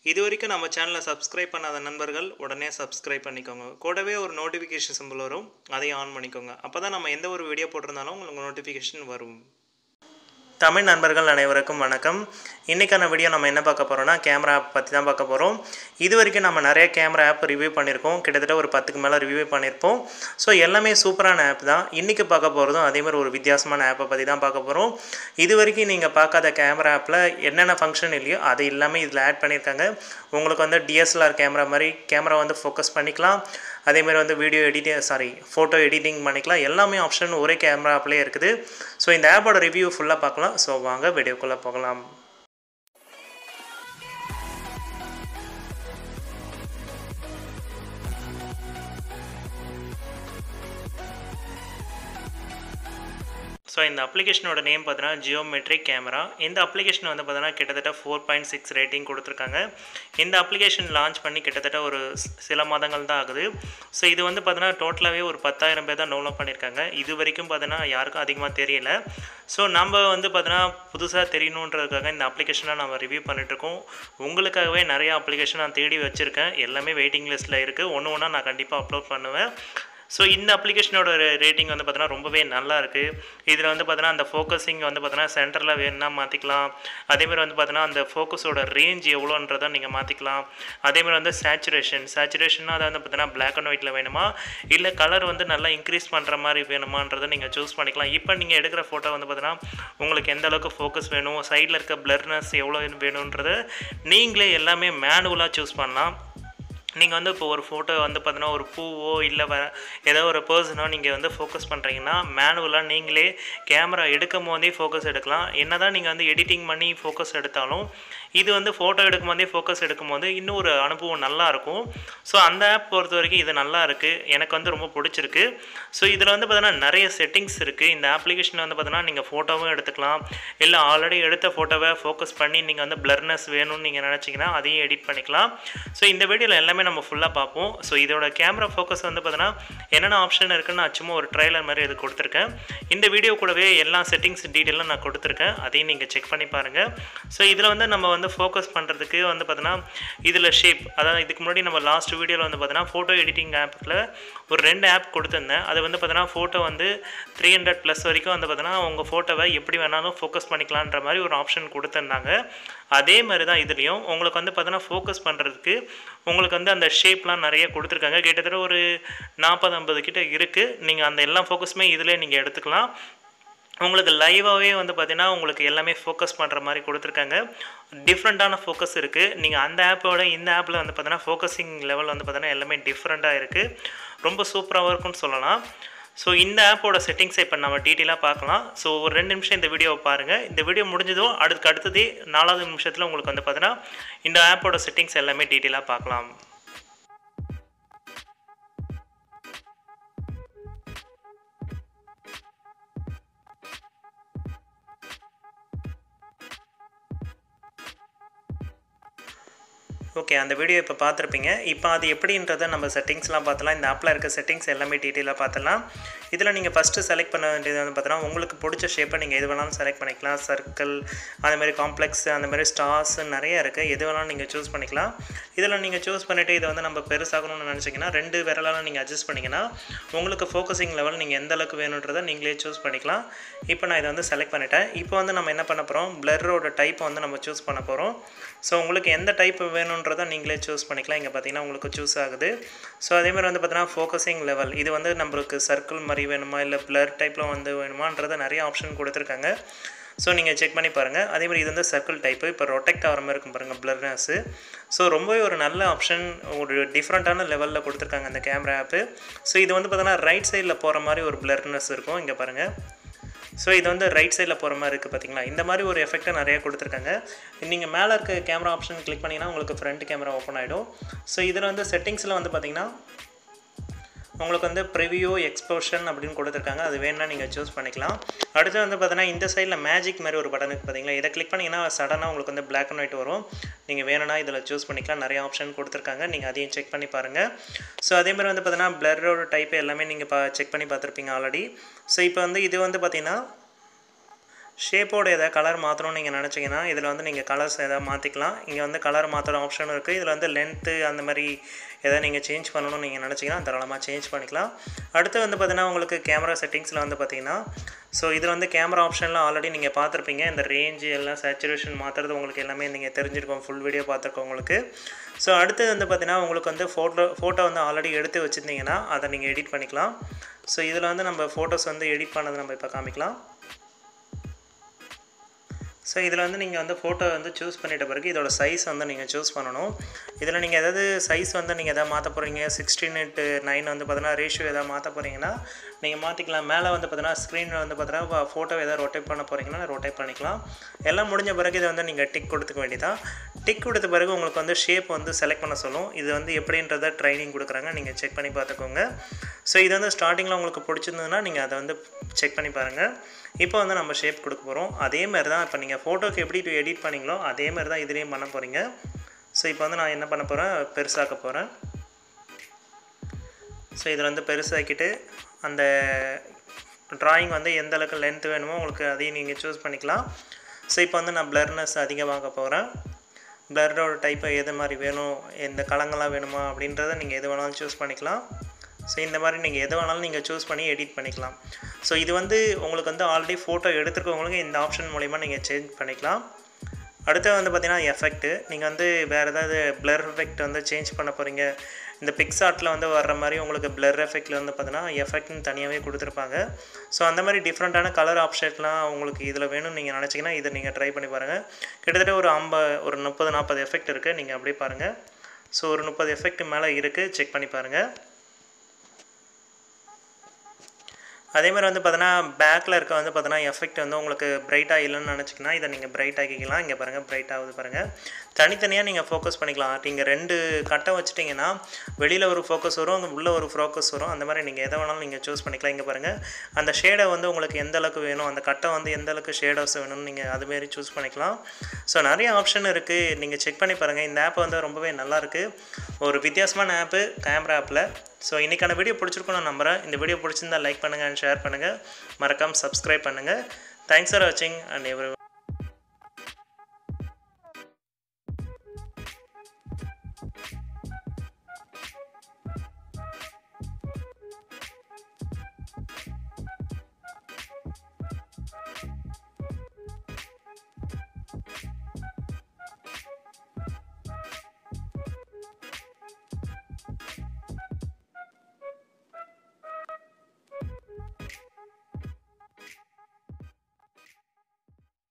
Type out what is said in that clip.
இது வரைக்கும் நம்ம சேனலை சப்ஸ்கிரைப் பண்ணாத நண்பர்கள் உடனே சப்ஸ்கிரைப் பண்ணிக்கோங்க கூடவே ஒரு நோட்டிஃபிகேஷன் சிம்பிள் வரும் அதையும் ஆன் பண்ணிக்கோங்க அப்போ தான் நம்ம எந்த ஒரு வீடியோ போட்டிருந்தாலும் உங்களுக்கு நோட்டிஃபிகேஷன் வரும் தமிழ் நண்பர்கள் அனைவருக்கும் வணக்கம் இன்றைக்கான வீடியோ நம்ம என்ன பார்க்க போகிறோம்னா கேமரா ஆப் பற்றி தான் பார்க்க போகிறோம் இது வரைக்கும் நம்ம நிறைய கேமரா ஆப் ரிவ்யூ பண்ணியிருக்கோம் கிட்டத்தட்ட ஒரு பத்துக்கு மேலே ரிவ்யூ பண்ணியிருப்போம் ஸோ எல்லாமே சூப்பரான ஆப் தான் இன்றைக்கி பார்க்க போகிறதும் அதே மாதிரி ஒரு வித்தியாசமான ஆப்பை பற்றி தான் பார்க்க போகிறோம் இது வரைக்கும் நீங்கள் பார்க்காத கேமரா ஆப்பில் என்னென்ன ஃபங்க்ஷன் இல்லையோ அது எல்லாமே இதில் ஆட் பண்ணியிருக்காங்க உங்களுக்கு வந்து டிஎஸ்எல்ஆர் கேமரா மாதிரி கேமரா வந்து ஃபோக்கஸ் பண்ணிக்கலாம் அதேமாதிரி வந்து video editing sorry photo editing பண்ணிக்கலாம் எல்லாமே ஆப்ஷன் ஒரே கேமரா ஆப்லேயே இருக்குது ஸோ இந்த ஆப்போட ரிவ்யூ ஃபுல்லாக பார்க்கலாம் ஸோ வாங்க வீடியோக்குள்ளே போகலாம் ஸோ இந்த அப்ளிகேஷனோட நேம் பார்த்தீங்கன்னா ஜியோமெட்ரிக் கேமரா இந்த அப்ளிகேஷன் வந்து பார்த்தீங்கன்னா கிட்டத்தட்ட ஃபோர் பாயிண்ட் சிக்ஸ் ரேட்டிங் கொடுத்துருக்காங்க இந்த அப்ளிகேஷன் லான்ச் பண்ணி கிட்டத்தட்ட ஒரு சில மாதங்கள் தான் ஆகுது ஸோ இது வந்து பார்த்தீங்கன்னா டோட்டலாகவே ஒரு பத்தாயிரம் பேர் தான் டவுன்லோட் பண்ணியிருக்காங்க இது வரைக்கும் பார்த்தீங்கன்னா யாருக்கும் அதிகமாக தெரியல ஸோ நம்ம வந்து பார்த்தீங்கன்னா புதுசாக தெரியணுன்றதுக்காக இந்த அப்ளிகேஷனை நம்ம ரிவ்யூ பண்ணிட்டுருக்கோம் உங்களுக்காகவே நிறைய அப்ளிகேஷன் நான் தேடி வச்சுருக்கேன் எல்லாமே வெயிட்டிங் லிஸ்ட்டில் இருக்குது ஒன்று ஒன்றா நான் கண்டிப்பாக அப்லோட் பண்ணுவேன் ஸோ இந்த அப்ளிகேஷனோட ரேட்டிங் வந்து பார்த்தீங்கன்னா ரொம்பவே நல்லா இருக்குது இதில் வந்து பார்த்தீங்கன்னா அந்த ஃபோக்கஸிங் வந்து பார்த்தீங்கன்னா சென்டரில் வேணும்னா மாற்றிக்கலாம் அதேமாதிரி வந்து பார்த்தீங்கன்னா அந்த ஃபோக்கஸோட ரேஞ்ச் எவ்வளோன்றதை நீங்கள் மாற்றிக்கலாம் அதேமாதிரி வந்து சேச்சுரேஷன் சேச்சுரேஷன்னா அதை வந்து பார்த்தீங்கன்னா பிளாக் அண்ட் ஒயிட்டில் வேணுமா இல்லை கலர் வந்து நல்லா இன்க்ரீஸ் பண்ணுற மாதிரி வேணுமான்றதை நீங்கள் சூஸ் பண்ணிக்கலாம் இப்போ நீங்கள் எடுக்கிற ஃபோட்டோ வந்து பார்த்தீங்கன்னா உங்களுக்கு எந்த அளவுக்கு ஃபோக்கஸ் வேணும் சைடில் இருக்க பிளர்னஸ் எவ்வளோ வேணுன்றதை நீங்களே எல்லாமே மேனுவலாக சூஸ் பண்ணலாம் நீங்கள் வந்து இப்போ ஒரு ஃபோட்டோ வந்து பார்த்தீங்கன்னா ஒரு பூவோ இல்லை வ ஏதோ ஒரு பர்சனோ நீங்கள் வந்து ஃபோக்கஸ் பண்ணுறீங்கன்னா மேனுவலாக நீங்களே கேமரா எடுக்கும் போதே ஃபோக்கஸ் எடுக்கலாம் என்ன தான் நீங்கள் வந்து எடிட்டிங் பண்ணி ஃபோக்கஸ் எடுத்தாலும் இது வந்து ஃபோட்டோ எடுக்கும் போதே ஃபோக்கஸ் எடுக்கும் போது இன்னும் ஒரு அனுபவம் நல்லாயிருக்கும் ஸோ அந்த ஆப் பொறுத்த வரைக்கும் இது நல்லா இருக்குது எனக்கு வந்து ரொம்ப பிடிச்சிருக்கு ஸோ இதில் வந்து பார்த்தீங்கன்னா நிறைய செட்டிங்ஸ் இருக்குது இந்த அப்ளிகேஷன் வந்து பார்த்தீங்கன்னா நீங்கள் ஃபோட்டோவும் எடுத்துக்கலாம் இல்லை ஆல்ரெடி எடுத்த ஃபோட்டோவை ஃபோக்கஸ் பண்ணி நீங்கள் வந்து பிளர்னஸ் வேணும்னு நீங்கள் நினச்சிங்கன்னா அதையும் எடிட் பண்ணிக்கலாம் ஸோ இந்த வீடியோவில் எல்லாமே நம்ம ஃபுல்லாக பார்ப்போம் ஸோ இதோட கேமரா ஃபோக்கஸ் வந்து பார்த்தீங்கன்னா என்னென்ன ஆப்ஷன் இருக்குன்னு நான் சும்மா ஒரு ட்ரைலர் மாதிரி இது கொடுத்துருக்கேன் இந்த வீடியோ கூடவே எல்லா செட்டிங்ஸ் டீட்டெயிலும் நான் கொடுத்துருக்கேன் அதையும் நீங்கள் செக் பண்ணி பாருங்கள் ஸோ இதில் வந்து நம்ம வந்து ஃபோக்கஸ் பண்ணுறதுக்கு வந்து பார்த்தீங்கன்னா இதில் ஷேப் அதாவது இதுக்கு முன்னாடி நம்ம லாஸ்ட் வீடியோவில் வந்து பார்த்தீங்கன்னா ஃபோட்டோ எடிட்டிங் ஆப்பில் ஒரு ரெண்டு ஆப் கொடுத்துருந்தேன் அது வந்து பார்த்தீங்கன்னா ஃபோட்டோ வந்து த்ரீ ஹண்ட்ரட் ப்ளஸ் வரைக்கும் வந்து பார்த்தீங்கன்னா உங்கள் ஃபோட்டோவை எப்படி வேணாலும் ஃபோக்கஸ் பண்ணிக்கலான்ற மாதிரி ஒரு ஆப்ஷன் கொடுத்துருந்தாங்க அதே மாதிரி தான் இதுலேயும் உங்களுக்கு வந்து பார்த்தீங்கன்னா ஃபோக்கஸ் பண்ணுறதுக்கு உங்களுக்கு வந்து அந்த ஷேப்லாம் நிறைய கொடுத்துருக்காங்க கிட்டத்தட்ட ஒரு நாற்பது ஐம்பது கிட்ட இருக்குது நீங்கள் அந்த எல்லா ஃபோக்கஸுமே இதிலே நீங்கள் எடுத்துக்கலாம் உங்களுக்கு லைவாகவே வந்து பார்த்திங்கன்னா உங்களுக்கு எல்லாமே ஃபோக்கஸ் பண்ணுற மாதிரி கொடுத்துருக்காங்க டிஃப்ரெண்ட்டான ஃபோக்கஸ் இருக்குது நீங்கள் அந்த ஆப்போட இந்த ஆப்பில் வந்து பார்த்தீங்கன்னா ஃபோக்கஸிங் லெவல் வந்து பார்த்தீங்கன்னா எல்லாமே டிஃப்ரெண்ட்டாக இருக்குது ரொம்ப சூப்பராகவும் இருக்கும்னு சொல்லலாம் ஸோ இந்த ஆப்போட செட்டிங்ஸை இப்போ நம்ம டீட்டெயிலாக பார்க்கலாம் ஸோ ஒரு ரெண்டு நிமிஷம் இந்த வீடியோவை பாருங்கள் இந்த வீடியோ முடிஞ்சதும் அடுத்துக்கு அடுத்ததே நாலாவது நிமிஷத்தில் உங்களுக்கு வந்து பார்த்தீங்கன்னா இந்த ஆப்போட செட்டிங்ஸ் எல்லாமே டீட்டெயிலாக பார்க்கலாம் ஓகே அந்த வீடியோ இப்போ பார்த்துருப்பீங்க இப்போ அது எப்படின்றத நம்ம செட்டிங்ஸ்லாம் பார்த்தலாம் இந்த ஆப்பில் இருக்க செட்டிங்ஸ் எல்லாமே டீட்டெயிலாக பார்த்தலாம் இதில் நீங்கள் ஃபஸ்ட்டு செலக்ட் பண்ண வேண்டியது வந்து பார்த்தோன்னா உங்களுக்கு பிடிச்ச ஷேப்பை நீங்கள் எது வேணாலும் செலக்ட் பண்ணிக்கலாம் சர்க்கிள் அந்த மாதிரி காம்ப்ளெக்ஸ் அந்த மாதிரி ஸ்டார்ஸ் நிறைய இருக்குது எது வேணாலும் நீங்கள் சூஸ் பண்ணிக்கலாம் இதில் நீங்கள் சூஸ் பண்ணிவிட்டு இதை வந்து நம்ம பெருசாகணும்னு நினச்சிங்கன்னா ரெண்டு விரலால் நீங்கள் அட்ஜஸ்ட் பண்ணிங்கன்னா உங்களுக்கு ஃபோக்கஸிங் லெவல் நீங்கள் எந்த அளவுக்கு வேணுன்றதை நீங்களே சூஸ் பண்ணிக்கலாம் இப்போ நான் இதை வந்து செலக்ட் பண்ணிட்டேன் இப்போ வந்து நம்ம என்ன பண்ண போகிறோம் பிளரோட டைப்பை வந்து நம்ம சூஸ் பண்ண போகிறோம் ஸோ உங்களுக்கு எந்த டைப் வேணுன்றதை நீங்களே சூஸ் பண்ணிக்கலாம் இங்கே பார்த்தீங்கன்னா உங்களுக்கு சூஸ் ஆகுது ஸோ அதேமாதிரி வந்து பார்த்தீங்கன்னா ஃபோக்கஸிங் லெவல் இது வந்து நம்மளுக்கு சர்க்கிள் மாதிரி வேணுமா இல்லை பிளர் டைப்பில் வந்து வேணுமான்றதை நிறைய ஆப்ஷன் கொடுத்துருக்காங்க ஸோ நீங்கள் செக் பண்ணி பாருங்கள் அதேமாதிரி இது வந்து சர்க்கிள் டைப்பு இப்போ ரொட்டெக்ட் ஆகிற மாதிரி இருக்கும் பாருங்கள் பிளர்னஸ்ஸு ஸோ ரொம்பவே ஒரு நல்ல ஆப்ஷன் ஒரு டிஃப்ரெண்ட்டான லெவலில் கொடுத்துருக்காங்க அந்த கேமரா ஆப்பு ஸோ இது வந்து பார்த்தீங்கன்னா ரைட் சைடில் போகிற மாதிரி ஒரு பிளர்னஸ் இருக்கும் இங்கே பாருங்கள் ஸோ இது வந்து ரைட் சைடில் போகிற மாதிரி இருக்குது பார்த்தீங்களா இந்த மாதிரி ஒரு எஃபெக்ட்டை நிறைய கொடுத்துருக்காங்க நீங்கள் மேலே இருக்க கேமரா ஆப்ஷன் கிளிக் பண்ணிங்கன்னா உங்களுக்கு ஃப்ரண்ட் கேமரா ஓப்பன் ஆகிடும் ஸோ இதில் வந்து செட்டிங்ஸில் வந்து பார்த்திங்கன்னா உங்களுக்கு வந்து ப்ரிவியூ எக்ஸ்போஷன் அப்படின்னு கொடுத்துருக்காங்க அது வேணால் நீங்கள் சூஸ் பண்ணிக்கலாம் அடுத்து வந்து பார்த்தீங்கன்னா இந்த சைடில் மேஜிக் மாதிரி ஒரு பட்டன் இருக்குது பார்த்தீங்களா இதை கிளிக் பண்ணிங்கன்னா சடனாக உங்களுக்கு வந்து பிளாக் அண்ட் ஒயிட் வரும் நீங்கள் வேணும்னா இதில் சூஸ் பண்ணிக்கலாம் நிறைய ஆப்ஷன் கொடுத்துருக்காங்க நீங்கள் அதையும் செக் பண்ணி பாருங்கள் ஸோ அதேமாதிரி வந்து பார்த்தீங்கன்னா பிளரோட டைப் எல்லாமே நீங்கள் பா செக் பண்ணி பார்த்துருப்பீங்க ஆல்ரெடி ஸோ இப்போ வந்து இது வந்து பார்த்திங்கன்னா ஷேப்போட எதாவது கலர் மாற்றணும்னு நீங்கள் நினச்சிங்கன்னா இதில் வந்து நீங்கள் கலர்ஸ் எதாவது மாற்றிக்கலாம் இங்கே வந்து கலர் மாற்றுற ஆப்ஷன் இருக்குது இதில் வந்து லென்த்து அந்த மாதிரி எதாவது நீங்கள் சேஞ்ச் பண்ணணும்னு நீங்கள் நினச்சிங்கன்னா தாராளமாக சேஞ்ச் பண்ணிக்கலாம் அடுத்து வந்து பார்த்தீங்கன்னா உங்களுக்கு கேமரா செட்டிங்ஸில் வந்து பார்த்தீங்கன்னா ஸோ இதில் வந்து கேமரா ஆப்ஷனில் ஆல்ரெடி நீங்கள் பார்த்துருப்பீங்க இந்த ரேஞ்சு எல்லாம் சேச்சுரேஷன் மாற்றுறது உங்களுக்கு எல்லாமே நீங்கள் தெரிஞ்சிருக்கோம் ஃபுல் வீடியோ பார்த்துருக்கோம் உங்களுக்கு ஸோ அடுத்து வந்து பார்த்தீங்கன்னா உங்களுக்கு வந்து ஃபோட்டோ ஃபோட்டோ வந்து ஆல்ரெடி எடுத்து வச்சுருந்தீங்கன்னா அதை நீங்கள் எடிட் பண்ணிக்கலாம் ஸோ இதில் வந்து நம்ம ஃபோட்டோஸ் வந்து எடிட் பண்ணது நம்ம இப்போ காமிக்கலாம் ஸோ இதில் வந்து நீங்கள் வந்து ஃபோட்டோ வந்து சூஸ் பண்ணிட்ட பிறகு இதோட சைஸ் வந்து நீங்கள் சூஸ் பண்ணணும் இதில் நீங்கள் எதாவது சைஸ் வந்து நீங்கள் எதாவது மாற்ற போகிறீங்க சிக்ஸ்டீன் இன்ட்டு நைன் வந்து பார்த்தீங்கன்னா ரேஷியோ எதாவது மாற்ற போகிறீங்கன்னா நீங்கள் மாற்றிக்கலாம் மேலே வந்து பார்த்தீங்கன்னா ஸ்க்ரீனில் வந்து பார்த்தீங்கன்னா ஃபோட்டோ எதாவது ரொட்டேட் பண்ண போகிறீங்கன்னா ரொட்டேட் பண்ணிக்கலாம் எல்லாம் முடிஞ்ச பிறகு இதை வந்து நீங்கள் டிக் கொடுத்துக்க வேண்டியதான் டிக் கொடுத்த பிறகு உங்களுக்கு வந்து ஷேப் வந்து செலக்ட் பண்ண சொல்லும் இது வந்து எப்படின்றத ட்ரைனிங் கொடுக்குறாங்க நீங்கள் செக் பண்ணி பார்த்துக்கோங்க ஸோ இது வந்து ஸ்டார்டிங்கில் உங்களுக்கு பிடிச்சிருந்ததுன்னா நீங்கள் அதை வந்து செக் பண்ணி பாருங்கள் இப்போ வந்து நம்ம ஷேப் கொடுக்க போகிறோம் அதே மாதிரி தான் இப்போ நீங்கள் ஃபோட்டோக்கு எப்படி எடிட் பண்ணீங்களோ அதே மாதிரி தான் இதுலேயும் பண்ண போகிறீங்க ஸோ இப்போ வந்து நான் என்ன பண்ண போகிறேன் பெருசாக்க போகிறேன் ஸோ இதில் வந்து பெருசாக்கிட்டு அந்த ட்ராயிங் வந்து எந்த அளவுக்கு லென்த் வேணுமோ உங்களுக்கு அதையும் நீங்கள் சூஸ் பண்ணிக்கலாம் ஸோ இப்போ வந்து நான் பிளர்னஸ் அதிகமாக போகிறேன் பிளரோட டைப்பை எது மாதிரி வேணும் எந்த கலங்களாக வேணுமா அப்படின்றத நீங்கள் எது வேணாலும் சூஸ் பண்ணிக்கலாம் ஸோ இந்த மாதிரி நீங்கள் எது வேணாலும் நீங்கள் சூஸ் பண்ணி எடிட் பண்ணிக்கலாம் ஸோ இது வந்து உங்களுக்கு வந்து ஆல்ரெடி ஃபோட்டோ எடுத்துருக்கவங்களுக்கு இந்த ஆப்ஷன் மூலிமா நீங்கள் சேஞ்ச் பண்ணிக்கலாம் அடுத்து வந்து பார்த்திங்கன்னா எஃபெக்ட்டு நீங்கள் வந்து வேறு ஏதாவது பிளர் எஃபெக்ட் வந்து சேஞ்ச் பண்ண போகிறீங்க இந்த பிக்ஸார்ட்டில் வந்து வர்ற மாதிரி உங்களுக்கு பிளர் எஃபெக்டில் வந்து பார்த்தீங்கன்னா எஃபெக்ட்னு தனியாகவே கொடுத்துருப்பாங்க ஸோ அந்த மாதிரி டிஃப்ரெண்ட்டான கலர் ஆப்ஷன்லாம் உங்களுக்கு இதில் வேணும்னு நீங்கள் நினச்சிங்கன்னா இதை நீங்கள் ட்ரை பண்ணி பாருங்கள் கிட்டத்தட்ட ஒரு ஐம்ப ஒரு முப்பது நாற்பது எஃபெக்ட் இருக்குது நீங்கள் அப்படியே பாருங்கள் ஸோ ஒரு முப்பது எஃபெக்ட் மேலே இருக்குது செக் பண்ணி பாருங்கள் அதே மாதிரி வந்து பார்த்தோன்னா பேக்கில் இருக்க வந்து பார்த்தோன்னா எஃபெக்ட் வந்து உங்களுக்கு பிரைட்டாக இல்லைன்னு நினச்சிங்கன்னா இதை நீங்கள் பிரைட் ஆக்கிக்கலாம் இங்கே பாருங்கள் பிரைட் ஆகுது பாருங்கள் தனித்தனியாக நீங்கள் ஃபோக்கஸ் பண்ணிக்கலாம் நீங்கள் ரெண்டு கட்டை வச்சுட்டிங்கன்னா வெளியில் ஒரு ஃபோக்கஸ் வரும் அங்கே உள்ளே ஒரு ஃபோக்கஸ் வரும் அந்த மாதிரி நீங்கள் எதை வேணாலும் நீங்கள் சூஸ் பண்ணிக்கலாம் இங்கே பாருங்கள் அந்த ஷேடை வந்து உங்களுக்கு எந்த அளவுக்கு வேணும் அந்த கட்டை வந்து எந்த அளவுக்கு ஷேடோஸ் வேணும்னு நீங்கள் அதுமாரி சூஸ் பண்ணிக்கலாம் ஸோ நிறைய ஆப்ஷன் இருக்குது நீங்கள் செக் பண்ணி பாருங்கள் இந்த ஆப் வந்து ரொம்பவே நல்லாயிருக்கு ஒரு வித்தியாசமான ஆப்பு கேமரா ஆப்பில் ஸோ இன்றைக்கான வீடியோ பிடிச்சிருக்கும் நான் நம்புகிறேன் இந்த வீடியோ பிடிச்சிருந்தா லைக் பண்ணுங்கள் அண்ட் ஷேர் பண்ணுங்கள் மறக்காமல் சப்ஸ்கிரைப் பண்ணுங்கள் தேங்க்ஸ் ஃபார் வாட்சிங் அண்ட் எவ்ரி